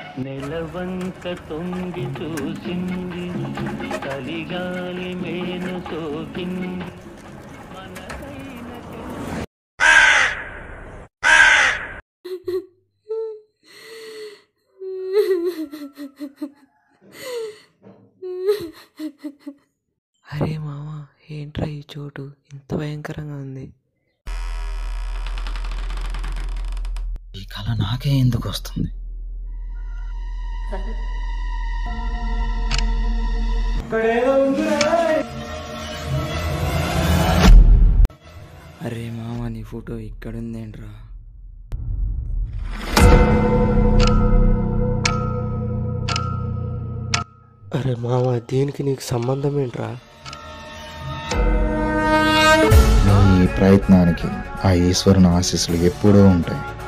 నెలవంక తొంగి చూసింది కలిగాలి మేను సోకింది అరే మామ ఏంట్రా ఈ చోటు ఇంత భయంకరంగా ఉంది ఈ కళ నాకే ఎందుకు వస్తుంది అరే మామ నీ ఫోటో ఇక్కడుందేంట్రా అరే మామ దీనికి నీకు సంబంధం ఏంట్రా నీ ఈ ప్రయత్నానికి ఆ ఈశ్వరుని ఆశీస్సులు ఎప్పుడూ ఉంటాయి